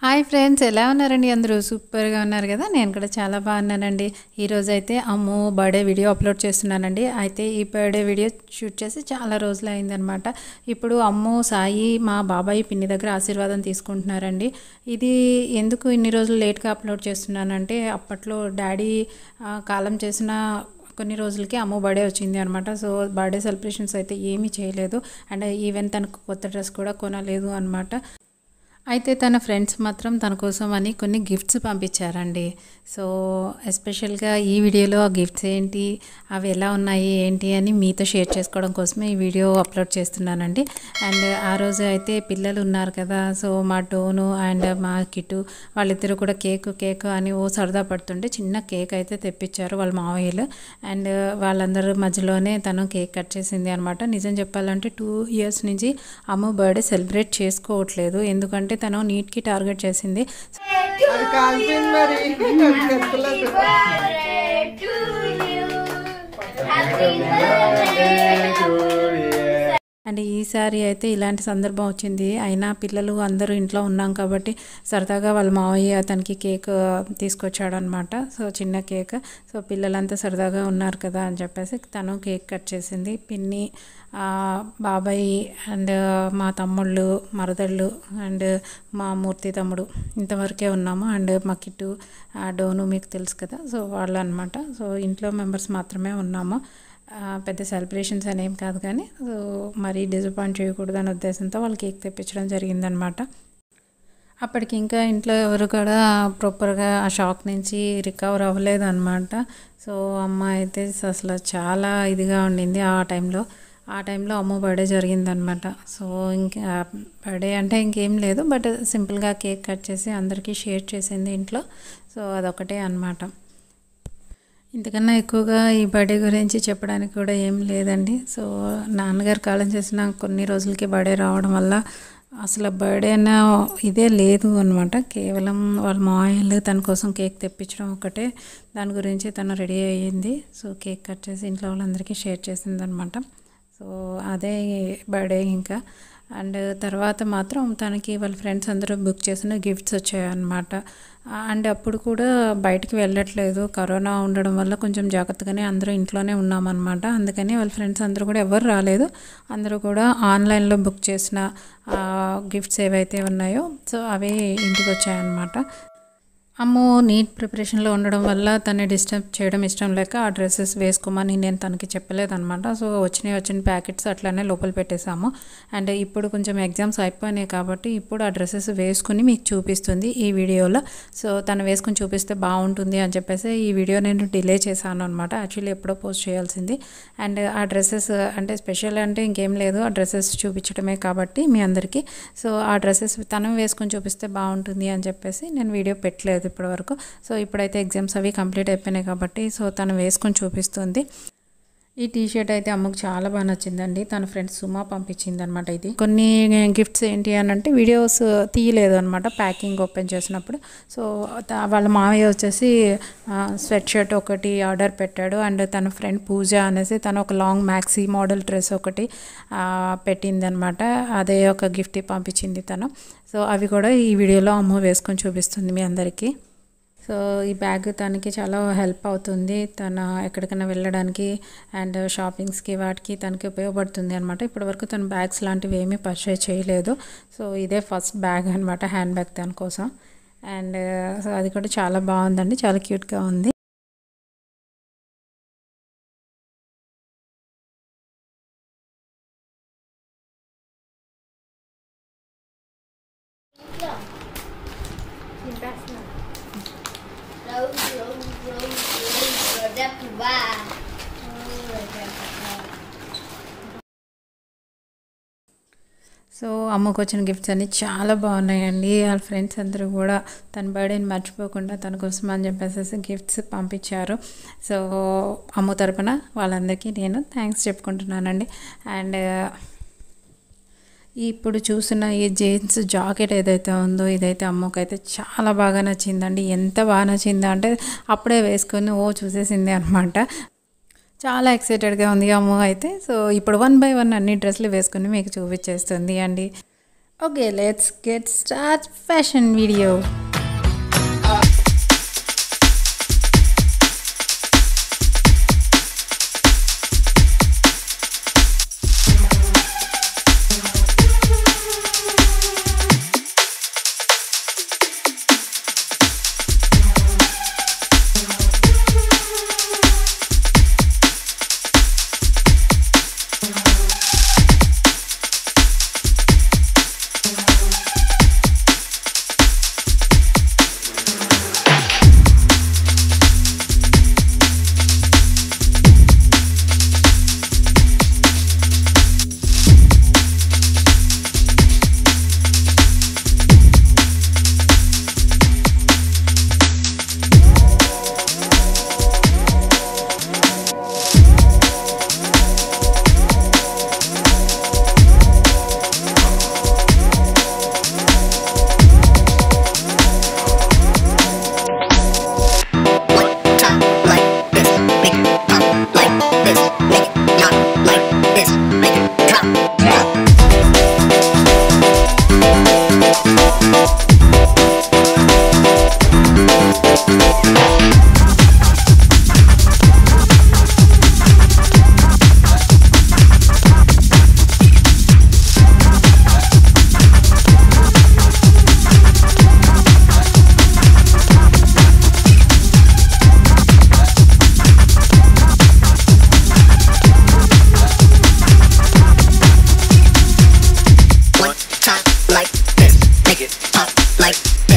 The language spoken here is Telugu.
హాయ్ ఫ్రెండ్స్ ఎలా ఉన్నారండి అందరూ సూపర్గా ఉన్నారు కదా నేను కూడా చాలా బాగున్నానండి ఈరోజు అయితే అమ్ము బర్త్డే వీడియో అప్లోడ్ చేస్తున్నానండి అయితే ఈ బర్త్డే వీడియో షూట్ చేసి చాలా రోజులు అయిందనమాట ఇప్పుడు అమ్ము సాయి మా బాబాయ్ పిన్ని దగ్గర ఆశీర్వాదం తీసుకుంటున్నారండి ఇది ఎందుకు ఇన్ని రోజులు లేట్గా అప్లోడ్ చేస్తున్నానంటే అప్పట్లో డాడీ ఆ, కాలం చేసిన కొన్ని రోజులకి అమ్మ బర్త్డే వచ్చింది అనమాట సో బర్త్డే సెలబ్రేషన్స్ అయితే ఏమీ చేయలేదు అండ్ ఈవెన్ తనకు కొత్త డ్రెస్ కూడా కొనలేదు అనమాట అయితే తన ఫ్రెండ్స్ మాత్రం తన కోసం అని కొన్ని గిఫ్ట్స్ పంపించారండి సో ఎస్పెషల్గా ఈ వీడియోలో ఆ గిఫ్ట్స్ ఏంటి అవి ఎలా ఉన్నాయి ఏంటి అని మీతో షేర్ చేసుకోవడం కోసమే ఈ వీడియో అప్లోడ్ చేస్తున్నానండి అండ్ ఆ రోజు అయితే పిల్లలు ఉన్నారు కదా సో మా డోను అండ్ మా కిటు వాళ్ళిద్దరూ కూడా కేక్ కేక్ అని ఓ సరదా పడుతుంటే చిన్న కేక్ అయితే తెప్పించారు వాళ్ళ మావయ్యలు అండ్ వాళ్ళందరూ మధ్యలోనే తను కేక్ కట్ చేసింది అనమాట నిజం చెప్పాలంటే టూ ఇయర్స్ నుంచి అమ్మ బర్త్డే సెలబ్రేట్ చేసుకోవట్లేదు ఎందుకంటే తను నీట్కి టార్గెట్ చేసింది అది కాల్పింది మరి అది చెక్కలేదు అండ్ ఈసారి అయితే ఇలాంటి సందర్భం వచ్చింది అయినా పిల్లలు అందరూ ఇంట్లో ఉన్నాం కాబట్టి సరదాగా వాళ్ళ మావయ్య తనకి కేక్ తీసుకొచ్చాడు అనమాట సో చిన్న కేక్ సో పిల్లలంతా సరదాగా ఉన్నారు కదా అని చెప్పేసి తను కేక్ కట్ చేసింది పిన్ని ఆ, బాబాయ్ అండ్ మా తమ్ముళ్ళు మరదళ్ళు అండ్ మా మూర్తి తమ్ముడు ఇంతవరకే ఉన్నాము అండ్ మా కిట్టు ఆ, డోను మీకు తెలుసు కదా సో వాళ్ళు అనమాట సో ఇంట్లో మెంబర్స్ మాత్రమే ఉన్నాము ఆ, పెద్ద సెలబ్రేషన్స్ అనేం కాదు కానీ సో మరీ డిసప్పాయింట్ చేయకూడదు అనే ఉద్దేశంతో వాళ్ళు కేక్ తెప్పించడం జరిగిందనమాట అప్పటికి ఇంకా ఇంట్లో ఎవరు కూడా ప్రాపర్గా ఆ షాక్ నుంచి రికవర్ అవ్వలేదు అనమాట సో అమ్మ అయితే అసలు చాలా ఇదిగా ఉండింది ఆ టైంలో ఆ టైంలో అమ్మ బర్త్డే జరిగిందనమాట సో ఇంకా బర్త్డే అంటే ఇంకేం లేదు బట్ సింపుల్గా కేక్ కట్ చేసి అందరికీ షేర్ చేసింది ఇంట్లో సో అదొకటే అనమాట ఇంతకన్నా ఎక్కువగా ఈ బర్త్డే గురించి చెప్పడానికి కూడా ఏం లేదండి సో నాన్నగారు కాలం చేసిన కొన్ని రోజులకి బర్త్డే రావడం వల్ల అసలు బర్త్డే అన్న ఇదే లేదు అనమాట కేవలం వాళ్ళ మాయలు తన కోసం కేక్ తెప్పించడం ఒకటే దాని గురించి తను రెడీ అయ్యింది సో కేక్ కట్ చేసి ఇంట్లో వాళ్ళందరికీ షేర్ చేసింది అనమాట సో అదే బర్త్డే ఇంకా అండ్ తర్వాత మాత్రం తనకి వాళ్ళ ఫ్రెండ్స్ అందరూ బుక్ చేసిన గిఫ్ట్స్ వచ్చాయన్నమాట అండ్ అప్పుడు కూడా బయటికి వెళ్ళట్లేదు కరోనా ఉండడం వల్ల కొంచెం జాగ్రత్తగానే అందరూ ఇంట్లోనే ఉన్నామన్నమాట అందుకని వాళ్ళ ఫ్రెండ్స్ అందరూ కూడా ఎవరు రాలేదు అందరూ కూడా ఆన్లైన్లో బుక్ చేసిన గిఫ్ట్స్ ఏవైతే ఉన్నాయో సో అవే ఇంటికి వచ్చాయన్నమాట అమ్ము నీట్ ప్రిపరేషన్లో ఉండడం వల్ల తను డిస్టర్బ్ చేయడం ఇష్టం లేక ఆ డ్రెస్సెస్ వేసుకోమని నేను తనకి చెప్పలేదన్నమాట సో వచ్చినవి వచ్చిన ప్యాకెట్స్ అట్లానే లోపల పెట్టేశాము అండ్ ఇప్పుడు కొంచెం ఎగ్జామ్స్ అయిపోయినాయి కాబట్టి ఇప్పుడు ఆ డ్రెస్సెస్ వేసుకుని మీకు చూపిస్తుంది ఈ వీడియోలో సో తను వేసుకుని చూపిస్తే బాగుంటుంది అని చెప్పేసి ఈ వీడియో నేను డిలే చేశాను అనమాట యాక్చువల్లీ ఎప్పుడో పోస్ట్ చేయాల్సింది అండ్ ఆ డ్రెస్సెస్ అంటే స్పెషల్ అంటే ఇంకేం లేదు ఆ డ్రెస్సెస్ చూపించడమే కాబట్టి మీ అందరికీ సో ఆ డ్రెస్సెస్ తను వేసుకొని చూపిస్తే బాగుంటుంది అని చెప్పేసి నేను వీడియో పెట్టలేదు ఇప్పటివరకు సో ఇప్పుడైతే ఎగ్జామ్స్ అవి కంప్లీట్ అయిపోయినాయి కాబట్టి సో తను వేసుకొని చూపిస్తుంది ఈ టీ షర్ట్ అయితే అమ్మకు చాలా బాగా నచ్చిందండి తన ఫ్రెండ్ సుమా పంపించింది అనమాట ఇది కొన్ని గిఫ్ట్స్ ఏంటి అని అంటే వీడియోస్ తీయలేదు అనమాట ప్యాకింగ్ ఓపెన్ చేసినప్పుడు సో త- వాళ్ళ మావయ్య వచ్చేసి స్వెట్ షర్ట్ ఒకటి ఆర్డర్ పెట్టాడు అండ్ తన ఫ్రెండ్ పూజ అనేసి తను ఒక లాంగ్ మ్యాక్సీ మోడల్ డ్రెస్ ఒకటి పెట్టింది అనమాట అదే ఒక గిఫ్ట్ పంపించింది తను సో అవి కూడా ఈ వీడియోలో అమ్మ వేసుకొని చూపిస్తుంది మీ అందరికీ సో ఈ బ్యాగ్ తనకి చాలా హెల్ప్ అవుతుంది తన ఎక్కడికైనా వెళ్ళడానికి అండ్ షాపింగ్స్కి వాటికి తనకి ఉపయోగపడుతుంది అనమాట ఇప్పటివరకు తన బ్యాగ్స్ లాంటివి ఏమీ పర్చేజ్ చేయలేదు సో ఇదే ఫస్ట్ బ్యాగ్ అనమాట హ్యాండ్ బ్యాగ్ తన కోసం అండ్ సో అది కూడా చాలా బాగుందండి చాలా క్యూట్గా ఉంది Rose, rose, rose, rose, Rodakwa. So అమ్మకు వచ్చిన గిఫ్ట్స్ అన్ని చాలా బాగున్నాయండి వాళ్ళ ఫ్రెండ్స్ అందరూ కూడా తన బర్త్డేని మర్చిపోకుండా తన కోసం అని చెప్పేసి గిఫ్ట్స్ పంపించారు సో అమ్మ తరపున వాళ్ళందరికీ నేను థ్యాంక్స్ చెప్పుకుంటున్నానండి అండ్ ఇప్పుడు చూసిన ఈ జీన్స్ జాకెట్ ఏదైతే ఉందో ఇదైతే అమ్మకైతే చాలా బాగా నచ్చిందండి ఎంత బాగా నచ్చిందో అంటే అప్పుడే వేసుకొని ఓ చూసేసింది అనమాట చాలా ఎక్సైటెడ్గా ఉంది అమ్మ అయితే సో ఇప్పుడు వన్ బై వన్ అన్ని డ్రెస్సులు వేసుకుని మీకు చూపించేస్తుంది అండి okay let's get start fashion video One time like this, make it pop like this, make it not like this, make it drop. One time like this, make it pop like